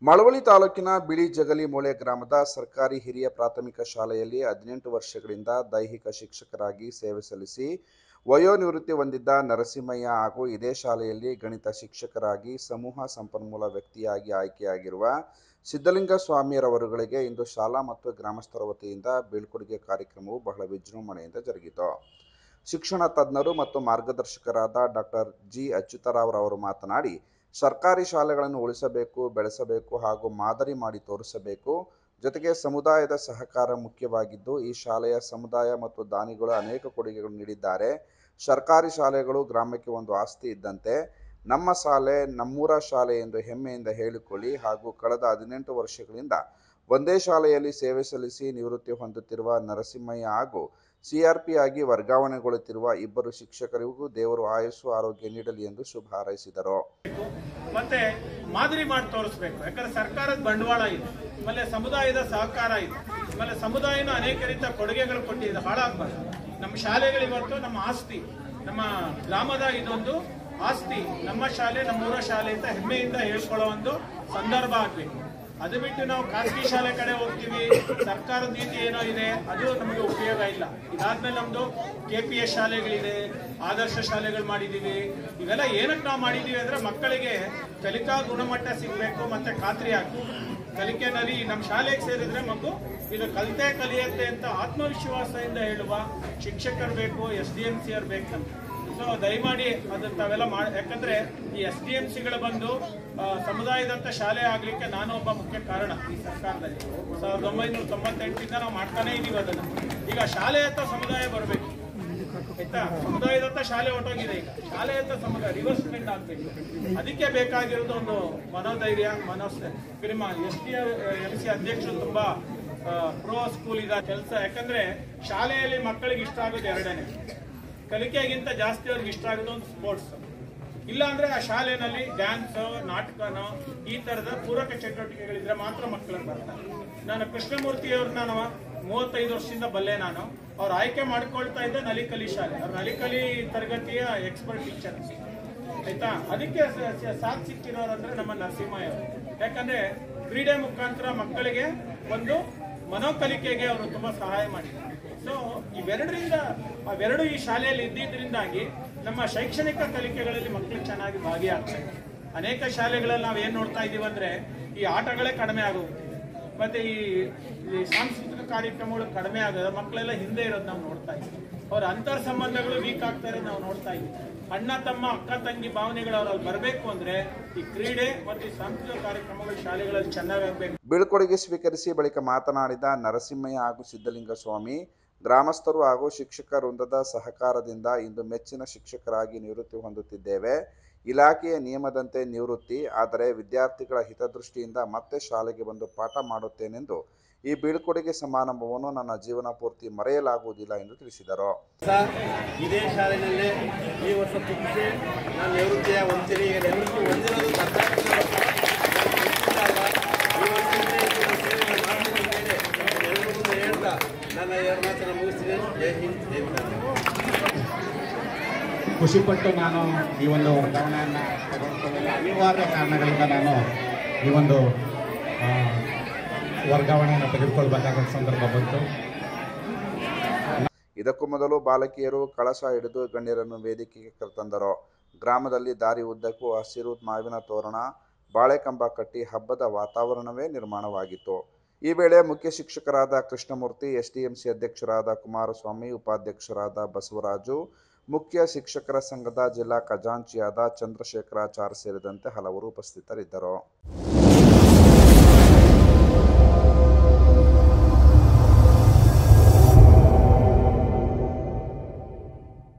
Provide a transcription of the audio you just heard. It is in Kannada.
ಮಳವಳ್ಳಿ ತಾಲೂಕಿನ ಬಿಳಿ ಜಗಲಿ ಮೊಳೆ ಗ್ರಾಮದ ಸರ್ಕಾರಿ ಹಿರಿಯ ಪ್ರಾಥಮಿಕ ಶಾಲೆಯಲ್ಲಿ ಹದಿನೆಂಟು ವರ್ಷಗಳಿಂದ ದೈಹಿಕ ಶಿಕ್ಷಕರಾಗಿ ಸೇವೆ ಸಲ್ಲಿಸಿ ವಯೋನಿವೃತ್ತಿ ಹೊಂದಿದ್ದ ನರಸಿಂಹಯ್ಯ ಹಾಗೂ ಇದೇ ಶಾಲೆಯಲ್ಲಿ ಗಣಿತ ಶಿಕ್ಷಕರಾಗಿ ಸಮೂಹ ಸಂಪನ್ಮೂಲ ವ್ಯಕ್ತಿಯಾಗಿ ಆಯ್ಕೆಯಾಗಿರುವ ಸಿದ್ಧಲಿಂಗ ಸ್ವಾಮಿಯರವರುಗಳಿಗೆ ಇಂದು ಶಾಲಾ ಮತ್ತು ಗ್ರಾಮಸ್ಥರ ವತಿಯಿಂದ ಬೀಳ್ಕೊಡುಗೆ ಕಾರ್ಯಕ್ರಮವು ಬಹಳ ವಿಜೃಂಭಣೆಯಿಂದ ಜರುಗಿತು ಶಿಕ್ಷಣ ತಜ್ಞರು ಮತ್ತು ಮಾರ್ಗದರ್ಶಕರಾದ ಡಾಕ್ಟರ್ ಜಿ ಅಚ್ಯುತರಾವ್ರವರು ಮಾತನಾಡಿ ಸರ್ಕಾರಿ ಶಾಲೆಗಳನ್ನು ಉಳಿಸಬೇಕು ಬೆಳೆಸಬೇಕು ಹಾಗೂ ಮಾದರಿ ಮಾಡಿ ತೋರಿಸಬೇಕು ಜೊತೆಗೆ ಸಮುದಾಯದ ಸಹಕಾರ ಮುಖ್ಯವಾಗಿದ್ದು ಈ ಶಾಲೆಯ ಸಮುದಾಯ ಮತ್ತು ದಾನಿಗಳು ಅನೇಕ ಕೊಡುಗೆಗಳು ನೀಡಿದ್ದಾರೆ ಸರ್ಕಾರಿ ಶಾಲೆಗಳು ಗ್ರಾಮಕ್ಕೆ ಒಂದು ಆಸ್ತಿ ಇದ್ದಂತೆ ನಮ್ಮ ಶಾಲೆ ನಮ್ಮೂರ ಶಾಲೆ ಎಂದು ಹೆಮ್ಮೆಯಿಂದ ಹೇಳಿಕೊಳ್ಳಿ ಹಾಗೂ ಕಳೆದ ಹದಿನೆಂಟು ವರ್ಷಗಳಿಂದ ಒಂದೇ ಶಾಲೆಯಲ್ಲಿ ಸೇವೆ ಸಲ್ಲಿಸಿ ನಿವೃತ್ತಿ ಹೊಂದುತ್ತಿರುವ ನರಸಿಂಹಯ್ಯ ಹಾಗೂ ಸಿಆರ್ಪಿ ಆಗಿ ವರ್ಗಾವಣೆಗೊಳ್ಳುತ್ತಿರುವ ಇಬ್ಬರು ಶಿಕ್ಷಕರಿಗೂ ದೇವರು ಆಯುಸ್ಸು ಆರೋಗ್ಯ ನೀಡಲಿ ಎಂದು ಶುಭ ಹಾರೈಸಿದರು ಮತ್ತೆ ಮಾದರಿ ಮಾಡಿ ತೋರಿಸ್ಬೇಕು ಯಾಕಂದ್ರೆ ಸರ್ಕಾರದ ಬಂಡವಾಳ ಇದೆ ಆಮೇಲೆ ಸಮುದಾಯದ ಸಹಕಾರ ಇದೆ ಆಮೇಲೆ ಸಮುದಾಯನ ಅನೇಕ ರೀತಿಯ ಕೊಡುಗೆಗಳು ಕೊಟ್ಟಿದೆ ಹಾಳಾಗಬಾರ್ದು ನಮ್ಮ ಶಾಲೆಗಳು ಇವತ್ತು ನಮ್ಮ ಆಸ್ತಿ ನಮ್ಮ ಗ್ರಾಮದ ಇದೊಂದು ಆಸ್ತಿ ನಮ್ಮ ಶಾಲೆ ನಮ್ಮೂರ ಶಾಲೆ ಅಂತ ಹೆಮ್ಮೆಯಿಂದ ಹೇಳ್ಕೊಳ್ಳೋ ಒಂದು ಸಂದರ್ಭ ಆಗ್ಬೇಕು ಅದು ಬಿಟ್ಟು ನಾವು ಖಾಸಗಿ ಶಾಲೆ ಕಡೆ ಹೋಗ್ತೀವಿ ಸರ್ಕಾರದ ನೀತಿ ಏನೋ ಇದೆ ಅದು ನಮಗೆ ಉಪಯೋಗ ಇಲ್ಲ ಇದಾದ್ಮೇಲೆ ನಮ್ದು ಕೆ ಪಿ ಎಸ್ ಶಾಲೆಗಳಿದೆ ಆದರ್ಶ ಶಾಲೆಗಳು ಮಾಡಿದೀವಿ ಇವೆಲ್ಲ ಏನಕ್ಕೆ ನಾವು ಮಾಡಿದೀವಿ ಅಂದ್ರೆ ಮಕ್ಕಳಿಗೆ ಕಲಿಕಾ ಗುಣಮಟ್ಟ ಸಿಗ್ಬೇಕು ಮತ್ತೆ ಖಾತ್ರಿ ಆಗ್ಬೇಕು ಕಲಿಕೆನಲ್ಲಿ ನಮ್ಮ ಶಾಲೆಗೆ ಸೇರಿದ್ರೆ ಮಗು ಇದು ಕಲಿತೆ ಕಲಿಯತ್ತೆ ಅಂತ ಆತ್ಮವಿಶ್ವಾಸದಿಂದ ಹೇಳುವ ಶಿಕ್ಷಕರು ಬೇಕು ಎಸ್ ಡಿ ಎಂ ಸಿ ಅವ್ರು ಬೇಕಂತ ಸೊ ದಯಮಾಡಿ ಅದನ್ನ ತಾವೆಲ್ಲ ಮಾಡಿ ಯಾಕಂದ್ರೆ ಈ ಎಸ್ ಡಿ ಎಂ ಸಿಗಳು ಬಂದು ಆ, ಸಮುದಾಯದಂತ ಶಾಲೆ ಆಗ್ಲಿಕ್ಕೆ ನಾನು ಒಬ್ಬ ಮುಖ್ಯ ಕಾರಣ ಈ ಸರ್ಕಾರದಲ್ಲಿ ಸಾವಿರದ ಒಂಬೈನೂರ ತೊಂಬತ್ತೆಂಟರಿಂದ ನಾವು ಮಾಡ್ತಾನೆ ಇದೀವಿ ಅದನ್ನ ಈಗ ಶಾಲೆಯತ್ತ ಸಮುದಾಯ ಬರಬೇಕು ಆಯ್ತಾ ಸಮುದಾಯದತ್ತ ಶಾಲೆ ಹೊಟ್ಟೋಗಿದೆ ಈಗ ಶಾಲೆಯತ್ತ ಸಮುದಾಯ ರಿವರ್ಸ್ ಟ್ರೆಂಡ್ ಆಗ್ಬೇಕು ಅದಕ್ಕೆ ಬೇಕಾಗಿರೋದು ಒಂದು ಮನೋಧೈರ್ಯ ಮನೋಸ್ಥೆ ನಿಮ್ಮ ಎಸ್ ಟಿ ಎಂ ಸಿ ಅಧ್ಯಕ್ಷರು ತುಂಬಾ ಪ್ರೋ ಸ್ಕೂಲ್ ಇದ ಕೆಲಸ ಯಾಕಂದ್ರೆ ಶಾಲೆಯಲ್ಲಿ ಮಕ್ಕಳಿಗೆ ಇಷ್ಟ ಆಗೋದು ಎರಡನೇ ಕಲಿಕೆಗಿಂತ ಜಾಸ್ತಿ ಅವ್ರಿಗೆ ಇಷ್ಟ ಆಗೋದು ಒಂದು ಸ್ಪೋರ್ಟ್ಸ್ ಇಲ್ಲ ಅಂದ್ರೆ ಆ ಶಾಲೆನಲ್ಲಿ ಡ್ಯಾನ್ಸ್ ನಾಟಕನೋ ಈ ತರದ ಪೂರಕ ಚಟುವಟಿಕೆಗಳಿದ್ರೆ ಮಾತ್ರ ಮಕ್ಕಳನ್ನ ಬರ್ತಾರೆ ನಾನು ಕೃಷ್ಣಮೂರ್ತಿ ಅವ್ರನ್ನ ನಾವು ಮೂವತ್ತೈದು ವರ್ಷದಿಂದ ಬಲ್ಲೆ ನಾನು ಅವ್ರು ಆಯ್ಕೆ ಮಾಡ್ಕೊಳ್ತಾ ಇದ್ದ ನಲಿಕಲಿ ಶಾಲೆ ಅವ್ರು ನಲಿಕಲಿ ತರಗತಿಯ ಎಕ್ಸ್ಪರ್ಟ್ ಟೀಚರ್ ಆಯ್ತಾ ಅದಕ್ಕೆ ಸ- ಸ- ಸಾಥ್ ಸಿಕ್ಕಿರೋರಂದ್ರೆ ನಮ್ಮ ನರಸಿಂಹಯ್ಯ ಅವರು ಯಾಕಂದ್ರೆ ಕ್ರೀಡೆ ಮುಖಾಂತರ ಮಕ್ಕಳಿಗೆ ಒಂದು ಮನೋಕಲಿಕೆಗೆ ಅವರು ತುಂಬಾ ಸಹಾಯ ಮಾಡಿದ್ದಾರೆ ಸೊ ಇವೆರಡರಿಂದ ಅವೆರಡು ಈ ಶಾಲೆಯಲ್ಲಿ ಇದ್ದಿದ್ರಿಂದಾಗಿ ನಮ್ಮ ಶೈಕ್ಷಣಿಕ ಕಲಿಕೆಗಳಲ್ಲಿ ಮಕ್ಕಳು ಚೆನ್ನಾಗಿ ಭಾಗಿಯಾಗ್ತಾರೆ ಅನೇಕ ಶಾಲೆಗಳಲ್ಲಿ ನಾವು ಏನ್ ನೋಡ್ತಾ ಇದೀವಿ ಅಂದ್ರೆ ಈ ಆಟಗಳೇ ಕಡಿಮೆ ಆಗೋಗುತ್ತೆ ಮತ್ತೆ ಈ ಈ ಸಾಂಸ್ಕೃತಿಕ ಕಾರ್ಯಕ್ರಮಗಳು ಕಡಿಮೆ ಆಗೋದು ಮಕ್ಕಳೆಲ್ಲ ಹಿಂದೆ ಇರೋದು ನಾವು ನೋಡ್ತಾ ಇದ್ದೀವಿ ಅವ್ರ ಅಂತರ್ ಸಂಬಂಧಗಳು ವೀಕ್ ಆಗ್ತಾ ಇರೋದು ನಾವು ನೋಡ್ತಾ ಇದ್ದೀವಿ ಅಣ್ಣ ತಮ್ಮ ಅಕ್ಕ ತಂಗಿ ಭಾವನೆಗಳು ಅವ್ರಲ್ಲಿ ಬರಬೇಕು ಅಂದ್ರೆ ಈ ಕ್ರೀಡೆ ಮತ್ತು ಈ ಸಾಂಸ್ಕೃತಿಕ ಕಾರ್ಯಕ್ರಮಗಳು ಶಾಲೆಗಳಲ್ಲಿ ಚೆನ್ನಾಗಾಗಬೇಕು ಬೀಳ್ಕೊಡುಗೆ ಸ್ವೀಕರಿಸಿ ಬಳಿಕ ಮಾತನಾಡಿದ ನರಸಿಂಹಯ್ಯ ಹಾಗೂ ಸಿದ್ಧಲಿಂಗ ಸ್ವಾಮಿ ಗ್ರಾಮಸ್ಥರು ಹಾಗೂ ಶಿಕ್ಷಕ ವೃಂದದ ಸಹಕಾರದಿಂದ ಇಂದು ಮೆಚ್ಚಿನ ಶಿಕ್ಷಕರಾಗಿ ನಿವೃತ್ತಿ ಹೊಂದುತ್ತಿದ್ದೇವೆ ಇಲಾಖೆಯ ನಿಯಮದಂತೆ ನಿವೃತ್ತಿ ಆದರೆ ವಿದ್ಯಾರ್ಥಿಗಳ ಹಿತದೃಷ್ಟಿಯಿಂದ ಮತ್ತೆ ಶಾಲೆಗೆ ಬಂದು ಪಾಠ ಮಾಡುತ್ತೇನೆಂದು ಈ ಬೀಳ್ಕೊಡುಗೆ ಸಮಾರಂಭವನ್ನು ನನ್ನ ಜೀವನ ಪೂರ್ತಿ ಮರೆಯಲಾಗುವುದಿಲ್ಲ ಎಂದು ತಿಳಿಸಿದರು ಸಹ ಇದೇ ಶಾಲೆಯಲ್ಲೇ ಈ ವರ್ಷ ಮುಗಿಸಿ ನಾನು ನಿವೃತ್ತಿಯ ಹೊಂದ್ತೀನಿ ಈಗ ನಿವೃತ್ತಿ ಹೊಂದಿರೋದು ಸರ್ಕಾರದಿಂದ ಈ ವರ್ಷದಿಂದ ಇದನ್ನ ಸೇವೆ ಮಾಡ್ತೀನಿ ಅಂತೇಳಿ ಎಲ್ರಿಗೂ ಮುಂದೆ ಹೇಳ್ತಾ ನನ್ನ ಎರಡು ಮಾತನ್ನು ಮುಗಿಸ್ತೀನಿ ಜೈ ಹಿಂದ್ ಜೈ ಭಾರತ್ ಖುಷಿಪಟ್ಟು ನಾನು ಈ ಒಂದು ವರ್ಗಾವಣೆಯನ್ನು ತೆಗೆದುಕೊಳ್ಳಲು ಅನಿವಾರ್ಯ ಕಾರಣಗಳಿಂದ ನಾನು ಈ ಒಂದು ಆ, ವರ್ಗಾವಣೆಯನ್ನು ತೆಗೆದುಕೊಳ್ಬೇಕಾದ ಸಂದರ್ಭ ಬಂತು ಇದಕ್ಕೂ ಮೊದಲು ಬಾಲಕಿಯರು ಕಳಶ ಹಿಡಿದು ಗಣ್ಯರನ್ನು ವೇದಿಕೆಗೆ ಕರೆತಂದರು ಗ್ರಾಮದಲ್ಲಿ ದಾರಿ ಉದ್ದಕ್ಕೂ ಹಸಿರು ಮಾವಿನ ತೋರಣ ಬಾಳೆಕಂಬ ಕಟ್ಟಿ ಹಬ್ಬದ ವಾತಾವರಣವೇ ನಿರ್ಮಾಣವಾಗಿತ್ತು ಈ ವೇಳೆ ಮುಖ್ಯ ಶಿಕ್ಷಕರಾದ ಕೃಷ್ಣಮೂರ್ತಿ ಎಸ್ಡಿಎಂಸಿ ಅಧ್ಯಕ್ಷರಾದ ಕುಮಾರಸ್ವಾಮಿ ಉಪಾಧ್ಯಕ್ಷರಾದ ಬಸವರಾಜು ಮುಖ್ಯ ಶಿಕ್ಷಕರ ಸಂಘದ ಜಿಲ್ಲಾ ಖಜಾಂಚಿಯಾದ ಚಂದ್ರಶೇಖರಾಚಾರ್ ಸೇರಿದಂತೆ ಹಲವರು ಉಪಸ್ಥಿತರಿದ್ದರು